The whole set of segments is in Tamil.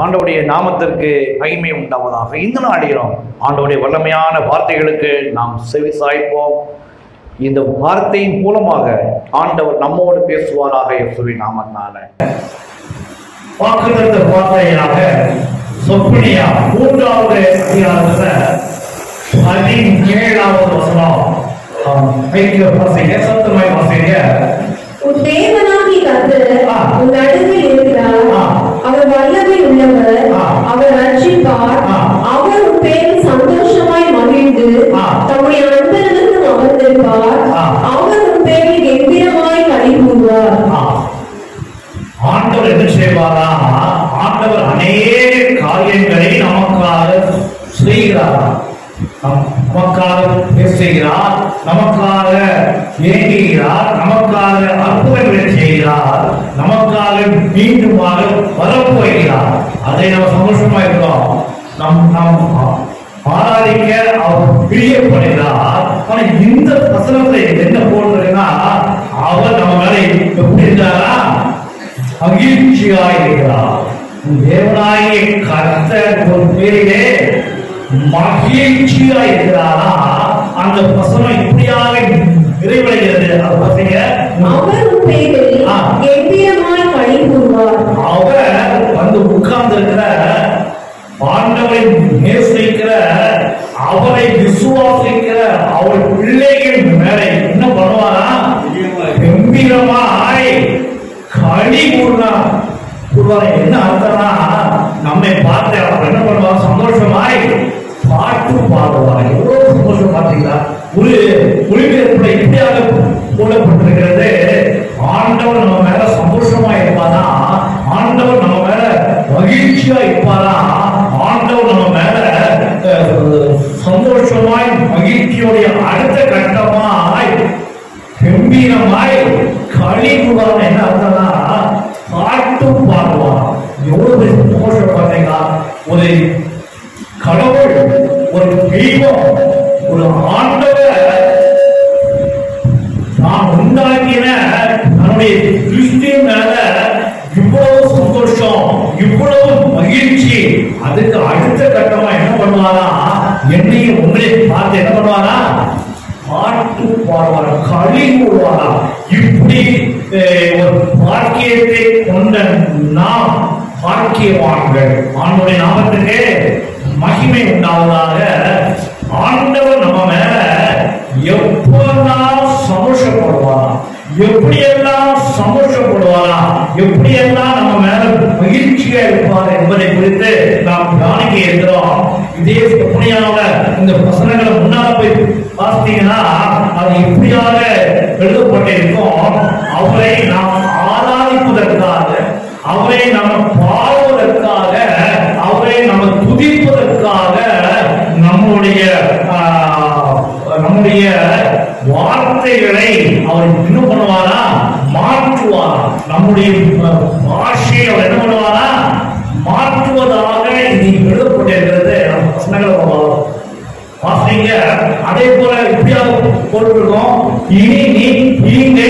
ஆண்டவருடைய நாமத்திற்கு மகிமை உண்டாவதாக இந்த நாளிலும் ஆண்டவருடைய வல்லமையான வார்த்தைகளுக்கு நாம் செவி சாய்ப்போம் இந்த வார்த்தையின் மூலமாக ஆண்டவர் நம்மோடு பேசுவாராக இயேசுவின் நாமத்தினால வாக்குத்த வார்த்தையாக சொப்பனியா மூன்றாவது அதிகாரத்துல பதினேழாவது வசனம் ஆம், ஐக்கிய வாசிங்க சத்தமாய் வாசிங்க உன் தேவனாகிய கர்த்தர் ஆ. உன் நடுவில் இருக்கிறார் ஆ. அவர் வல்லமை உள்ளவர் ஆ. அவர் ரட்சிப்பார் ஆ. அவர் உன் பேரில் சந்தோஷமாய் மகிழ்ந்து ஆ. தம்முடைய அன்பர்களுக்கு அமர்ந்திருப்பார் ஆ. அவர் உன் பேரில் கம்பீரமாய் களி கூறுவார் ஆ. ஆண்டவர் என்ன செய்வாரா ஆண்டவர் அநேக காரியங்களை நமக்காக செய்கிறார் நம்- நமக்காக பேசுகிறார் நமக்காக ஏங்குகிறார் நமக்காக அற்புதங்களை செய்கிறார் நமக்காக மீண்டுமாக வரப்போகிறார் அதை நம்ம சந்தோஷமா இருக்கிறோம் நம் நம் ஆராதிக்க அவர் பிரியப்படுகிறார் ஆனா இந்த வசனத்தை என்ன போடுறதுன்னா அவர் நம்ம மேல எப்படி இருந்தாரா மகிழ்ச்சியாய் இருக்கிறார் தேவனாகிய கர்த்தர் ஒரு பேரிலே மகிழ்ச்சியாய் இருக்கிறாரா அந்த வசனம் இப்படியாக நிறைவடைகிறது அது பார்த்தீங்க அவர் உன் பேரில் ஆ. கம்பீரமாய் களி கூறுவார் அவர் வந்து உட்கார்ந்து இருக்கிற ஆண்டவரை நேசிக்கிற அவரை விசுவாசிக்கிற அவர் பிள்ளைகள் மேல என்ன பண்ணுவாரா கம்பீரமாய் களி கூறுனா கூறுவாரா என்ன அர்த்தம்னா நம்மை பார்த்து அவர் என்ன பண்ணுவார் சந்தோஷமாய் பாட்டு பாடுவார் எவ்வளவு சந்தோஷம் பார்த்தீங்களா ஒரு மொழிபெயர்ப்புல இப்படியாக போடப்பட்டிருக்கிறது ஆண்டவர் நம்ம மேல சந்தோஷமா இருப்பாரா ஆண்டவர் நம்ம மேல மகிழ்ச்சியா இருப்பாரா ஆண்டவர் நம்ம மேல அஹ், சந்தோஷமாய் மகிழ்ச்சியோடைய அடுத்த கட்டமாய் கம்பீரமாய் களி கூடாம என்ன அர்த்தம்னா பாட்டு பாடுவான் எவ்வளவு பெரிய சந்தோஷம் பார்த்தீங்களா ஒரு கடவுள் ஒரு தெய்வம் ஒரு ஆண்டவர் நான் உண்டாக்கின தன்னுடைய கிறிஸ்டின் மேல இவ்வளவு சந்தோஷம் இவ்வளவு மகிழ்ச்சி அதுக்கு அடுத்த கட்டமா என்ன பண்ணுவாரா என்னையும் உங்களையும் பார்த்து என்ன பண்ணுவாரா பாட்டு பாடுவாரா களி கூடுவாரா இப்படி அஹ், ஒரு பாக்கியத்தை கொண்ட நாம் பாக்கியவான்கள் ஆண்டுடைய நாமத்துக்கு மகிமை உண்டாவதாக ஆண்டவர் நம்ம மேல எப்பெல்லாம் சந்தோஷப்படுவாரா எப்படியெல்லாம் சந்தோஷப்படுவாரா எப்படியெல்லாம் நம்ம மேல மகிழ்ச்சியா இருப்பார் என்பதை குறித்து நாம் தியானிக்க இருக்கிறோம் இதே எப்படியாக இந்த வசனங்களை முன்னால போய் பார்த்தீங்கன்னா அது எப்படியாக எழுதப்பட்டிருக்கும் அவரை நாம் ஆராதிப்பதற்காக அவரை நம்ம பாடுவதற்காக அவரை நம்ம துதிப்பதற்காக நம்முடைய ஆஹ், நம்முடைய வார்த்தைகளை அவர் என்ன பண்ணுவாரா மாற்றுவாரா நம்முடைய ஆஹ், பாஷையை அவர் என்ன பண்ணுவாரா மாற்றுவதாக இது எழுதப்பட்டிருக்கிறது நம்ம வசனங்களை வாசிங்க அதே போல இப்படியாக போட்டிருக்கோம் இனி நீ தீங்கை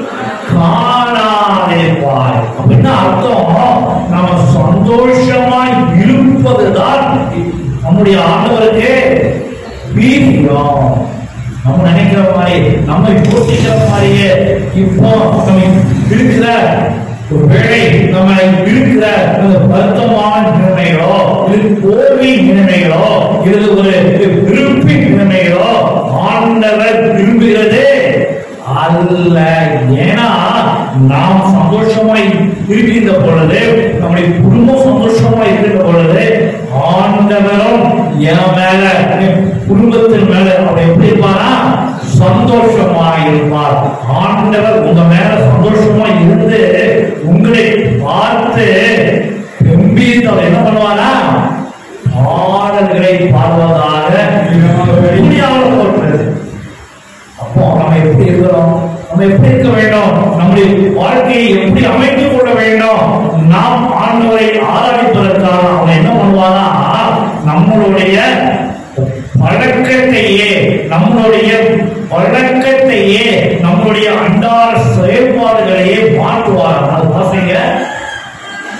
காணாதேப்பாய் அப்படின்னா அர்த்தம் நம்ம சந்தோஷமாய் இருப்பதுதான் நம்முடைய ஆண்டவருக்கு வீரியம் நம்ம நினைக்கிற மாதிரி நம்ம யோசிக்கிற மாதிரியே இப்போ நம்ம இருக்கிற ஒரு வேளை நம்ம இருக்கிற அந்த வருத்தமான நிலைமைகளோ இது தோல்வி நிலைமைகளோ இது ஒரு விருப்பின் நிலைமைகளோ ஆண்டவர் விரும்புகிறது அல்ல ஏன்னா நாம் சந்தோஷமாய் இருக்கின்ற பொழுது நம்முடைய குடும்பம் சந்தோஷமா இருக்கின்ற பொழுது ஆண்டவரும் என் மேல என் குடும்பத்தின் மேல அவர் எப்படி இருப்பாரா சந்தோஷமா இருப்பார் ஆண்டவர் உங்க மேல சந்தோஷமா இருந்து உங்களை பார்த்து கம்பீரத்தை அவர் என்ன பண்ணுவாரா பாடல்களை பாடுவதாக வெளியாக போகிறது அப்போ நம்ம எப்படி இருக்கிறோம் நம்ம எப்படி இருக்க வேண்டும் நம்முடைய வாழ்க்கையை எப்படி அமைத்துக் கொள்ள வேண்டும் நாம் ஆண்டவரை ஆராதிப்பதற்காக அவன் என்ன பண்ணுவானா நம்மளுடைய பழக்கத்தையே நம்மளுடைய பழக்கத்தையே நம்மளுடைய அன்றாட செயல்பாடுகளையே மாற்றுவார் அது வாசிங்க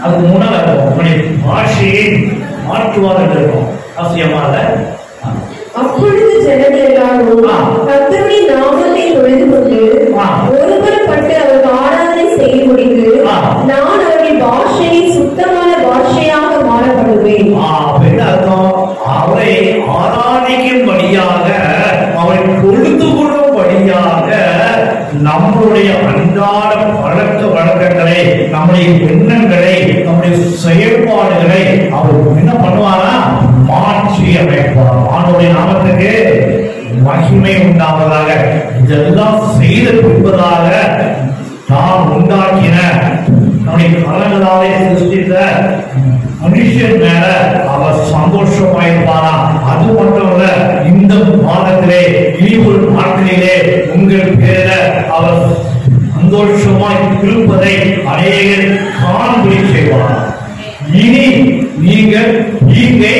அதுக்கு முன்னால இருக்கும் உங்களுடைய பாஷையை மாற்றுவார் என்று இருக்கும் அவசியமாக அப்பொழுது ஜனங்கள் எல்லாரும் ஆ. கர்த்தருடைய நாமத்தை தொழுது கொண்டு ஆ. ஒருவரப்பட்டு அவருக்கு ஆராதனை செய்து முடிந்து ஆ. நான் அவர்கள் பாஷையை சுத்தமான பாஷையாக மாறப்படுவேன் அப்ப என்ன அர்த்தம் அவரை ஆராதிக்கும்படியாக அவரை பொழுது கொள்ளும்படியாக நம்முடைய அன்றாட பழக்க வழக்கங்களை நம்முடைய எண்ணங்களை நம்முடைய செயல்பாடுகளை அவர் என்ன பண்ணுவாரா மாற்றி அமைப்பார் ஆண்டோடைய நாமத்துக்கு மகிமை உண்டாவதாக இதெல்லாம் செய்த பின்பதாக நாம் உண்டாக்கின நம்முடைய கரங்களாலே சிருஷ்டித்த மனுஷன் மேல அவர் சந்தோஷமாயிருப்பாரா அது மட்டும் இல்ல இந்த மாதத்திலே இனி ஒரு நாட்களிலே உங்கள் பேர அவர் சந்தோஷமாய் இருப்பதை அநேகர் காண்படி செய்வார் இனி நீங்கள் தீங்கை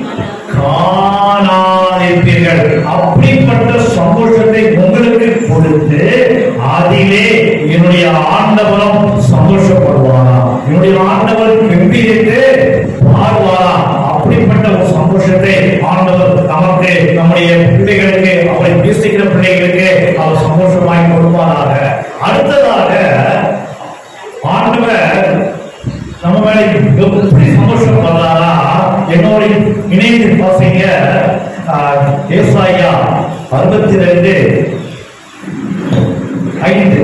காணாதிருப்பீர்கள் அப்படிப்பட்ட சந்தோஷத்தை உங்களுக்கு கொடுத்து அதிலே என்னுடைய ஆண்டவரும் சந்தோஷப்படுவாரா என்னுடைய ஆண்டவர் கம்பீரித்து பாடுவாரா அப்படிப்பட்ட ஒரு சந்தோஷத்தை ஆண்டவர் நமக்கு நம்முடைய பிள்ளைகளுக்கு அவரை நேசிக்கிற பிள்ளைகளுக்கு அவர் சந்தோஷமாய் கொடுப்பாராக அடுத்ததாக ஆண்டவர் நம்ம மேல எப்படி சந்தோஷப்படுறாரா என்னோட இணைந்து வாசிங்க ஆஹ், ஏசாயா அறுபத்தி ரெண்டு ஐந்து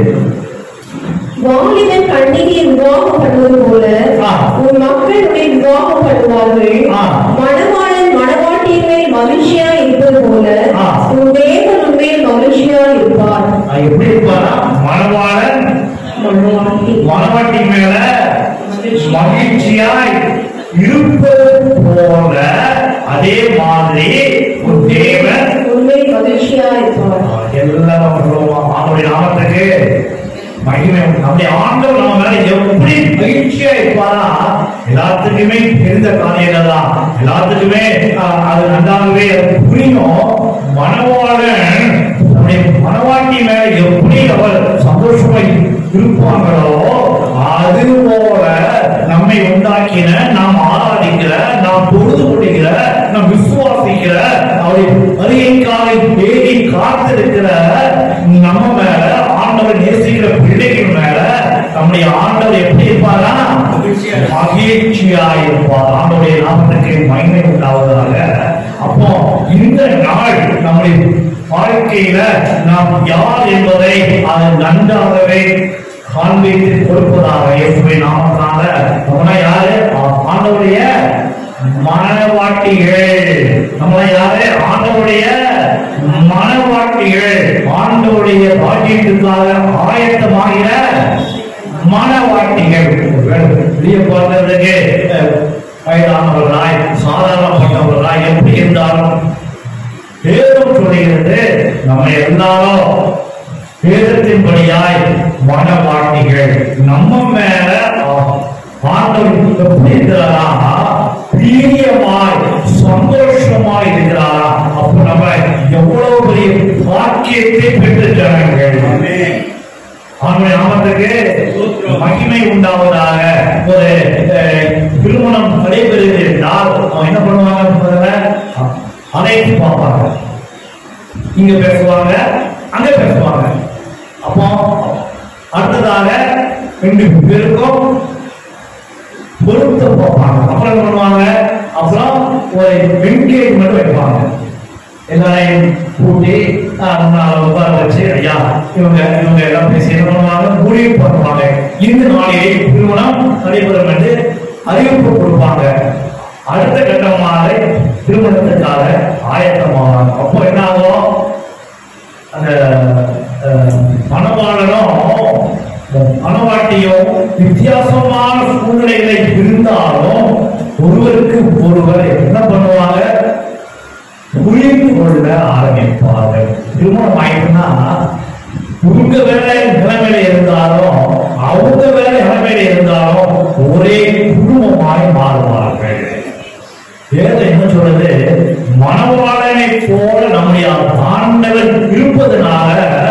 வாலிபன் கண்ணிகை விவாகம் பண்ணுவது போல ஆ. உன் மக்கள் உன்னை விவாகம் பண்ணுவார்கள் ஆ. மணவாளன் மணவாட்டியின் மேல் மகிழ்ச்சியா இருப்பது போல ஆ. உன் தேவன் உன்மேல் மகிழ்ச்சியா இருப்பார் அது எப்படி இருப்பாரா மணவாளன் மணவாட்டி மணவாட்டி மேல மகிழ்ச்சியாய் இருப்பது போல அதே மாதிரி ஒரு தேவன் உன்மேல் மகிழ்ச்சியா இருப்பார் எல்லாரும் சொல்லுவோம் அவருடைய நாமத்துக்கு மகிமை உண்டு. நம்முடைய ஆண்டவர் நம்ம மேல எப்படி மகிழ்ச்சியா இருப்பாரா எல்லாத்துக்குமே தெரிந்த காரியங்கள் தான் எல்லாத்துக்குமே ஆஹ், அது நன்றாகவே அது புரியும் மனவாளன் நம்முடைய மனவாட்டி மேல எப்படி அவர் சந்தோஷமா இருப்பாங்களோ அது போல நம்மை உண்டாக்கின நாம் ஆராதிக்கிற நாம் தொழுது கொள்கிற நாம் விசுவாசிக்கிற அவருடைய வருகைக்காக தேடி காத்திருக்கிற நம்ம மேல ஆண்டவர் நேசிக்கிற பிள்ளைகள் மேல நம்முடைய ஆண்டவர் எப்படி இருப்பாரா மகிழ்ச்சியா இருப்பார் ஆண்டவருடைய நாமத்துக்கு மகிமை உண்டாவதாக அப்போ இந்த நாள் நம்முடைய வாழ்க்கையில நாம் யார் என்பதை அது நன்றாகவே காண்பித்து கொடுப்பதாக இயேசுவை நாமத்தினால நம்மள யாரு ஆ- ஆண்டவருடைய மனவாட்டிகள் நம்மள யாரு ஆண்டவருடைய மனவாட்டிகள் ஆண்டவருடைய பாக்கியத்துக்காக ஆயத்தமாகிற மனவாட்டிகள் வெளியே பார்க்கறதுக்கு அஹ், வயதானவர்களாய் சாதாரணப்பட்டவர்களாய் எப்படி இருந்தாலும் வேதம் சொல்லுகிறது நம்ம எல்லாரும் வேதத்தின்படியாய் மனவாட்டிகள் நம்ம மேல ஆ- ஆண்டவர் எப்படி இருக்கிறாரா பிரியமாய் சந்தோஷமாய் இருக்கிறாரா அப்ப நம்ம எவ்வளவு பெரிய பாக்கியத்தை பெற்று ஜனங்கள் அவனுடைய நாமத்துக்கு மகிமை உண்டாவதாக ஒரு அஹ், திருமணம் நடைபெறுகிறது என்றால் அவன் என்ன பண்ணுவாங்க முதல்ல அனைத்து பார்ப்பாங்க இங்க பேசுவாங்க அங்க பேசுவாங்க அப்போ அடுத்ததாக ரெண்டு பேருக்கும் பொருத்த பார்ப்பாங்க அப்புறம் என்ன பண்ணுவாங்க அப்புறம் ஒரு என்கேஜ்மெண்ட் வைப்பாங்க எல்லாரையும் கூட்டி ஆஹ், முன்னால உட்கார வச்சு ஐயா இவங்க இவங்க எல்லாம் பேசி என்ன பண்ணுவாங்க முடிவு பண்ணுவாங்க இந்த நாளிலே திருமணம் நடைபெறும் என்று அறிவிப்பு கொடுப்பாங்க அடுத்த கட்டமாக திருமணத்துக்காக ஆயத்தமாவாங்க அப்போ என்ன ஆகும் அந்த அஹ், மணவாளனும் இந்த மணவாட்டியும் வித்தியாசமான சூழ்நிலைகளை இருந்தாலும் ஒருவருக்கு ஒருவர் என்ன பண்ணுவாங்க புரிந்து கொள்ள ஆரம்பிப்பார்கள் திருமணம் ஆயிட்டுன்னா உங்க வேலை நிலைமையில இருந்தாலும் அவங்க வேலை நிலைமையில இருந்தாலும் ஒரே குடும்பமாய் மாறுவார்கள் வேதம் என்ன சொல்றது மணவாளனை போல நம்முடைய ஆண்டவர் இருப்பதனால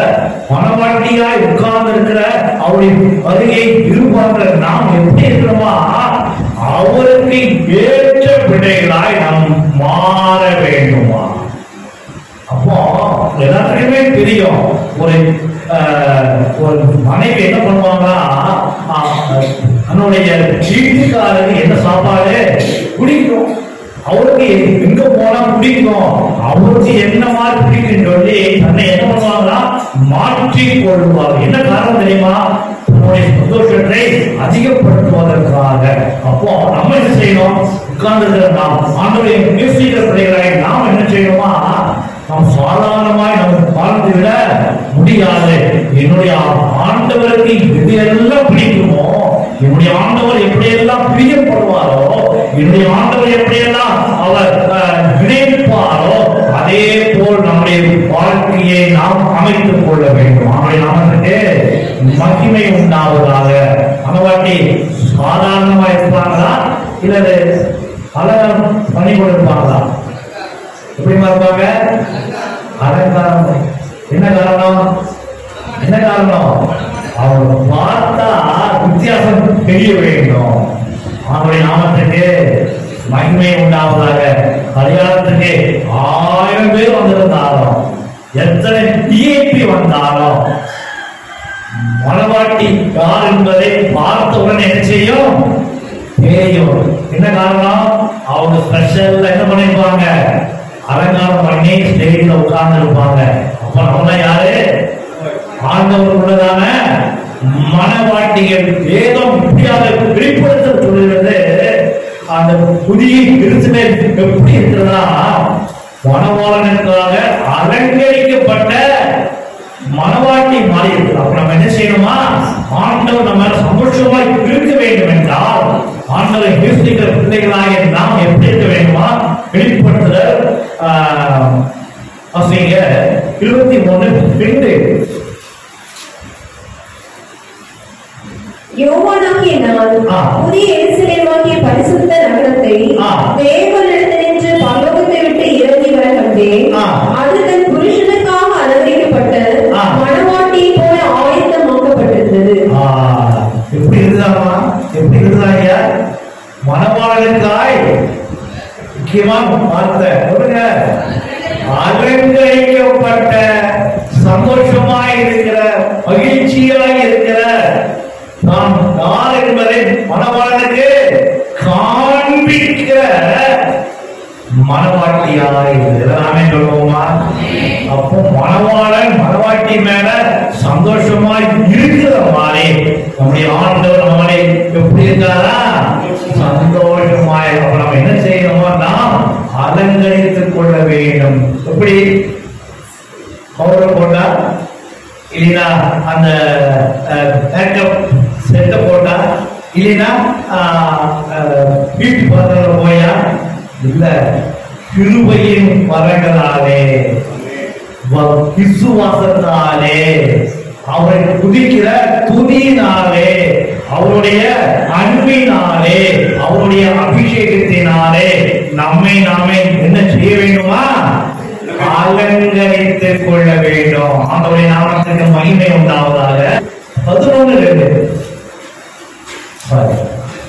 மனவாட்டியாய் உட்கார்ந்து இருக்கிற அவருடைய வருகையை எதிர்பார்க்கிற நாம் எப்படி இருக்கிறோமா அவருக்கு ஏற்ற பிள்ளைகளாய் நாம் மாற வேண்டுமா அப்போ எல்லாத்துக்குமே தெரியும் ஒரு அஹ், ஒரு மனைவி என்ன பண்ணுவாங்கன்னா அஹ், தன்னுடைய வீட்டுக்காரருக்கு என்ன சாப்பாடு பிடிக்கும் அவருக்கு எங்க போனா பிடிக்கும் அவருக்கு என்ன மாதிரி பிடிக்கும் சொல்லி தன்னை என்ன பண்ணுவாங்கன்னா மாற்றி கொள்வாங்க என்ன காரணம் தெரியுமா தன்னுடைய சந்தோஷத்தை அதிகப்படுத்துவதற்காக அப்போ நம்ம என்ன செய்யணும் உட்கார்ந்து நாம் ஆண்டுடைய மியூசிக் பிள்ளைகளை நாம் என்ன செய்யணுமா நாம் சாதாரணமாய் நம்ம வாழ்ந்து விட முடியாது என்னுடைய ஆண்டவருக்கு எது எல்லாம் பிடிக்குமோ என்னுடைய ஆண்டவர் எப்படியெல்லாம் பிரியப்படுவாரோ என்னுடைய ஆண்டவர் எப்படியெல்லாம் அவர் அஹ், நினைப்பாரோ அதே போல் நம்முடைய வாழ்க்கையை நாம் அமைத்துக் கொள்ள வேண்டும் அவருடைய நாமத்துக்கு மகிமை உண்டாவதாக மனவாட்டி சாதாரணமா இருப்பாங்களா இல்லது அலங்காரம் பண்ணி கொடுப்பாங்களா எப்படிமா இருப்பாங்க அலங்காரம் என்ன காரணம் என்ன காரணம் அவங்க பார்த்தா வித்தியாசம் தெரிய வேண்டும் அவருடைய நாமத்துக்கு மகிமை உண்டாவதாக கல்யாணத்துக்கு ஆயிரம் பேர் வந்திருந்தாலும் எத்தனை டிஏபி வந்தாலும் மனவாட்டி யார் என்பதை பார்த்த உடனே என்ன செய்யும் தெரியும் என்ன காரணம் அவங்க ஸ்பெஷல்ல என்ன பண்ணிருப்பாங்க அலங்காரம் பண்ணி ஸ்டேஜ்ல உட்கார்ந்து இருப்பாங்க அப்ப நம்ம யாரு ஆண்டவருக்குள்ளதான மனவாட்டிகள் வேதம் இப்படியாக வெளிப்படுத்த சொல்லுகிறது அந்த புதிய கிறிஸ்துவே எப்படி இருக்கிறதா மனவாளனுக்காக அலங்கரிக்கப்பட்ட மனவாட்டி மாறி இருக்கு அப்ப நம்ம என்ன செய்யணுமா ஆண்டவர் நம்ம மேல சந்தோஷமா இருக்க வேண்டும் என்றால் ஆண்டவரை நேசிக்கிற பிள்ளைகளாக நாம் எப்படி இருக்க வேண்டுமா வெளிப்படுத்துதல் ஆஹ், வாசிங்க இருபத்தி மூணு ரெண்டு யோவானாகிய நான் ஆ. புதிய எருசலேமாகிய பரிசுத்த நகரத்தை ஆ. தேவனிடத்தினின்று பரலோகத்தை விட்டு இறங்கி வர கண்டேன் ஆ. அது தன் புருஷனுக்காக அலங்கரிக்கப்பட்ட ஆ. மணவாட்டியை போல ஆயத்தமாக்கப்பட்டிருந்தது ஆஹ், எப்படி இருந்தாமா எப்படி இருந்தாங்க மனவாளனுக்காய் முக்கியமா வார்த்தை சொல்லுங்க அலங்கரிக்கப்பட்ட சந்தோஷமாய் இருக்கிற மகிழ்ச்சியாய் இருக்கிற நாம் யார் என்பதை மனவாளனுக்கு காண்பிக்கிற மனவாட்டியாய் இருக்கிற நாமே சொல்லுவோமா அப்போ மனவாளன் மனவாட்டி மேல சந்தோஷமாய் இருக்கிற மாதிரி நம்முடைய ஆண்டவர் நம்மளை எப்படி இருக்காரா சந்தோஷமாய் அப்ப நம்ம என்ன செய்யணுமோ நாம் அலங்கரித்துக் கொள்ள வேண்டும் எப்படி பவுடர் போட்டா இல்லைன்னா அந்த மேக்கப் செட்டை போட்டா இல்லைன்னா வீட்டு பக்கத்தில் போயா இல்ல கிருபையின் வரங்களாலே வ- விசுவாசத்தாலே அவரை துதிக்கிற துதியினாலே அவருடைய அன்பினாலே அவருடைய அபிஷேகத்தினாலே நம்மை நாமே என்ன செய்ய வேண்டுமா அலங்கரித்துக் கொள்ள வேண்டும் ஆண்டவருடைய நாமத்துக்கு மகிமை உண்டாவதாக பதினொன்று ரெண்டு Sorry.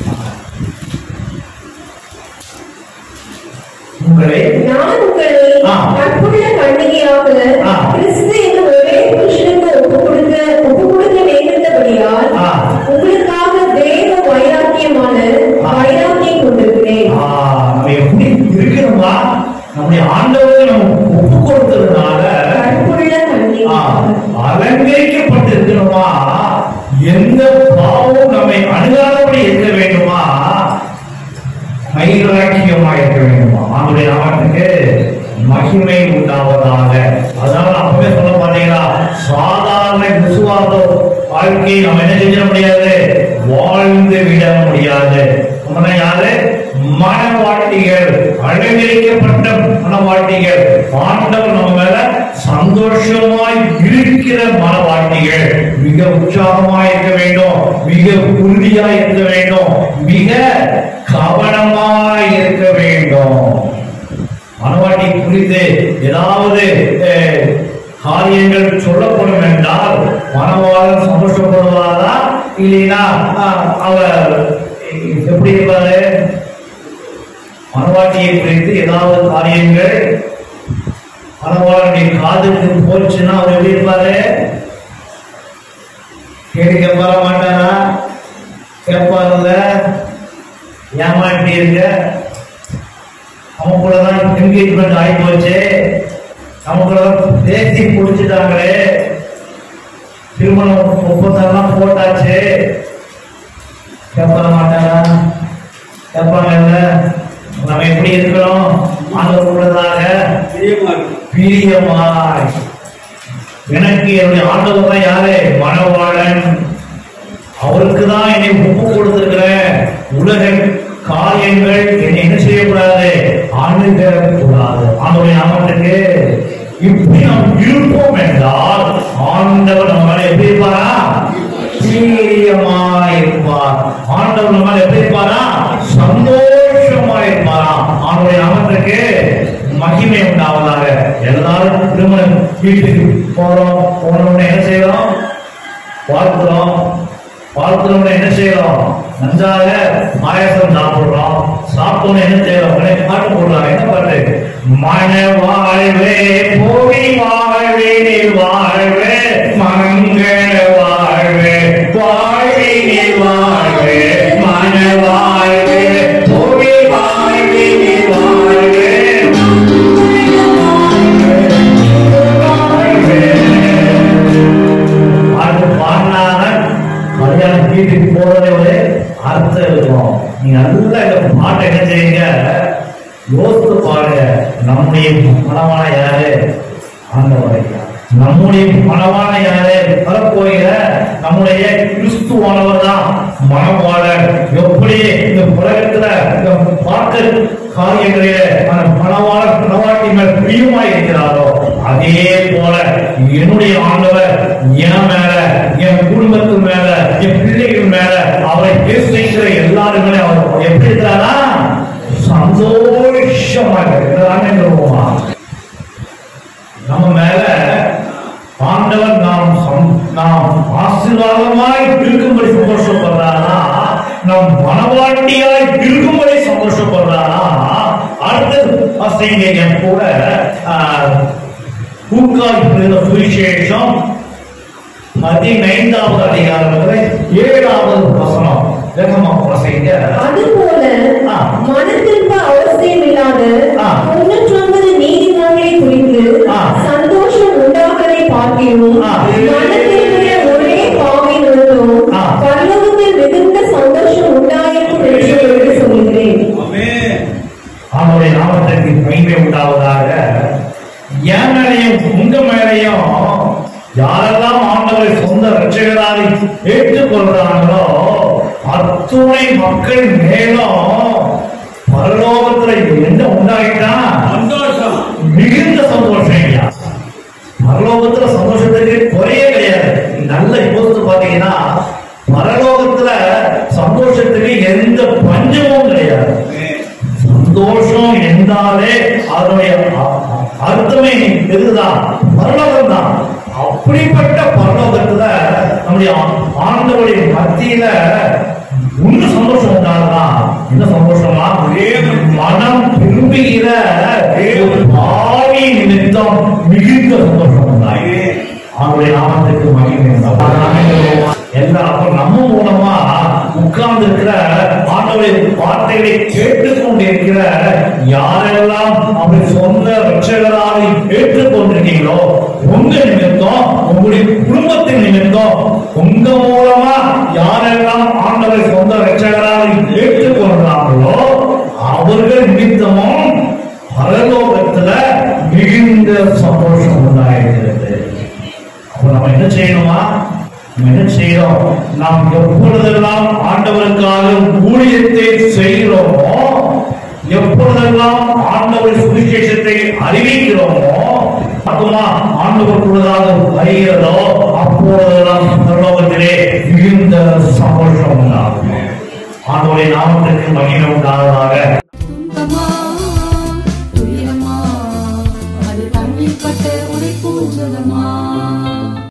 உங்களை நான் உங்களை ஆ. கற்புள்ள கண்ணிகையாக ஆ. கிறிஸ்து என்னும் ஒரே புருஷனுக்கு ஒப்பு கொடுக்க ஒப்பு கொடுக்க நேர்ந்தபடியால் ஆ. உங்களுக்காக தேவ வைராக்கியமான ஆ. வைராக்கியம் கொண்டிருக்கிறேன் ஆ, நம்ம எப்படி இருக்கணுமா நம்முடைய ஆண்டவரை நம்ம ஒப்பு கொடுத்ததுனால கற்புள்ள ஆ, கண்ணிகையாக அலங்கரிக்கப்பட்டு இருக்கணுமா எந்த பாவமும் நம்மை அணுகாதபடி இருக்க வேண்டுமா மைராக்கியமா இருக்க வேண்டுமா ஆண்டுடைய நாமத்துக்கு மகிமை உண்டாவதாக அதனால அப்பவே சொல்ல மாட்டீங்களா சாதாரண விசுவாச வாழ்க்கையை நம்ம என்ன செஞ்சிட முடியாது வாழ்ந்து விட முடியாது நம்ம யாரு மனவாட்டிகள் அலங்கரிக்கப்பட்ட மனவாட்டிகள் ஆண்டவர் நம்ம மேல சந்தோஷமாய் இருக்கிற மனவாட்டிகள் மிக உற்சாகமாய் இருக்க வேண்டும் மிக உறுதியாய் இருக்க வேண்டும் மிக கவனமாய் இருக்க வேண்டும் மனவாட்டி குறித்து ஏதாவது அஹ், காரியங்கள் சொல்லப்படும் என்றால் மனவாளன் சந்தோஷப்படுவாரா இல்லைன்னா ஆஹ், அவர் எப்படி இருப்பாரு மனவாட்டியை குறித்து ஏதாவது காரியங்கள் மனவாளனுடைய காதுக்கு போச்சுன்னா அவர் எப்படி இருப்பாரு கேட்க வர மாட்டாரா கேட்பாருல்ல ஏமாட்டி இருக்க அவன் கூட தான் என்கேஜ்மெண்ட் ஆகி போச்சு நம்ம கூட தான் பேசி பிடிச்சிட்டாங்களே திருமணம் ஒப்பந்தம்லாம் போட்டாச்சு கேட்ப மாட்டாரா கேட்பாங்கல்ல நம்ம எப்படி இருக்கிறோம் ஆண்டவர் உள்ளதாக பிரியமாய் எனக்கு என்னுடைய ஆண்டவர் தான் யாரு மனவாளன் அவருக்கு தான் என்னை ஒப்பு கொடுத்திருக்கிறேன் உலக காரியங்கள் என்னை என்ன செய்யக்கூடாது ஆண்டுக கூடாது ஆண்டவருடைய நாமத்துக்கு இப்படி நாம் இருப்போம் என்றால் ஆண்டவர் நம்ம மேல எப்படி இருப்பாரா பிரியமா இருப்பார் ஆண்டவர் நம்ம மேல எப்படி இருப்பாரா சந்தோஷமா இருப்பாரா ஆண்டவருடைய நாமத்துக்கு மகிமை உண்டாவதாக எல்லாரும் திருமண வீட்டுக்கு போறோம் போன உடனே என்ன செய்யறோம் வாழ்த்துறோம் வாழ்த்துறோம்னா என்ன செய்யறோம் நன்றாக பாயசம் சாப்பிடுறோம் சாப்பிட்டோம் என்ன செய்யறோம் உடனே பாட்டு போடுறாங்க என்ன பாட்டு மன வாழ்வே போவி வாழ்வே நீ வாழ்வே மங்கள வாழ்வே வாழ்வே நீ வாழ்வே மன வாழ்வே போவி வாழ்வே நீ வாழ்வே பாட்டு பாடினாங்க கல்யாண வீட்டுக்கு போறதே ஒரு அர்த்தம் இருக்கும் நீங்க நல்லா இந்த பாட்டை என்ன செய்யுங்க யோசித்து பாருங்க நம்முடைய மனமான யாரு ஆண்டவர் ஐயா. நம்முடைய மனமான யாரு வரப்போகிற நம்முடைய கிறிஸ்துவானவர் தான் மனவாளர் எப்படி இந்த உலகத்துல இந்த பார்க்க காரியங்களிலே அந்த மனவாளர் மனவாட்டி மேல் பிரியமாய் இருக்கிறாரோ அதே போல என்னுடைய ஆண்டவர் என் மேல என் குடும்பத்து மேல என் பிள்ளைகள் மேல அவரை பேசுகிற எல்லாரும் மேல அவர் எப்படி இருக்கிறாரா சந்தோஷமா இருக்கிறாங்க நம்ம மேல ஆண்டவர் நாம் சம்- நாம் ஆசீர்வாதமாய் இருக்கும்படி சந்தோஷப்படுறாரா நம் மனவாட்டியாய் இருக்கும்படி சந்தோஷப்படுறாரா அடுத்தது வாசிங்க என் கூட பூக்காய் பிறந்த சுவிசேஷம் பதினைந்தாவது அதிகாரத்துல ஏழாவது வசனம் வேகமா வாசிங்க அதுபோல ஆ. மனத்திற்ப அவசியமில்லாத ஆ. தொண்ணூற்றொன்பது நீதிமொழிகளை குறித்து ஆ. சந்தோஷம் உண்டாவதை பார்க்கிறோம் ஆ. மனத்திற்குரிய ஒரே பாவினோடும் ஆ. பரலோகத்தில் மிகுந்த சந்தோஷம் உண்டாயிருக்கும் என்று உங்களுக்கு சொல்கிறேன் அவனுடைய நாமத்திற்கு மகிமை உண்டாவதாக என் மேலையும் உங்க மேலையும் யாரெல்லாம் ஆண்டவரை சொந்த ரட்சகராக ஏற்றுக்கொள்றாங்களோ அத்துணை மக்கள் மேலும் பரலோகத்துல என்ன உண்டாயிட்டா சந்தோஷம் மிகுந்த சந்தோஷம் ஐயா பரலோகத்துல சந்தோஷத்துக்கு குறையே கிடையாது நல்ல யோசித்து பாத்தீங்கன்னா பரலோகத்துல சந்தோஷத்துக்கு எந்த பஞ்சமும் கிடையாது சந்தோஷம் என்றாலே அதனுடைய அ- அ- அர்த்தமே இதுதான் பரலோகம் தான் அப்படிப்பட்ட பரலோகத்துல நம்முடைய ஆ- ஆண்டவருடைய மத்தியில உண்மை சந்தோஷம் உண்டாகுதா என்ன சந்தோஷமா மனம் விரும்புகிற ஒரு பாவி நிமித்தம் மிகுந்த சந்தோஷம் உண்டாகி அவருடைய நாமத்துக்கு மகிமை உண்டாகும் எல்லா அப்ப நம்ம மூலமா உட்கார்ந்து இருக்கிற ஆண்டவருடைய வார்த்தைகளை கேட்டுக்கொண்டிருக்கிற யாரெல்லாம் அவரை சொந்த ரட்சகராக ஏற்றுக்கொண்டிருக்கீங்களோ உங்க நிமித்தம் உங்களுடைய குடும்பத்தின் நிமித்தம் உங்க மூலமா யாரெல்லாம் ஆண்டவரை சொந்த ரட்சகராக ஏற்றுக்கொள்றாங்களோ அவர்கள் நிமித்தமும் பரலோகத்துல மிகுந்த சந்தோஷம் உண்டாயிருக்கிறது அப்ப நம்ம என்ன செய்யணுமா நம்ம என்ன செய்யறோம் நாம் எப்பொழுதெல்லாம் ஆண்டவருக்காக ஊழியத்தை செய்கிறோமோ எப்பொழுதெல்லாம் ஆண்டவர் சுவிசேஷத்தை அறிவிக்கிறோமோ அதுமா ஆண்டவருக்குள்ளதாக வருகிறதோ அப்பொழுதெல்லாம் பரலோகத்திலே மிகுந்த சந்தோஷம் உண்டாகும் ஆண்டவருடைய நாமத்திற்கு மகிமை உண்டாவதாக துன்பமா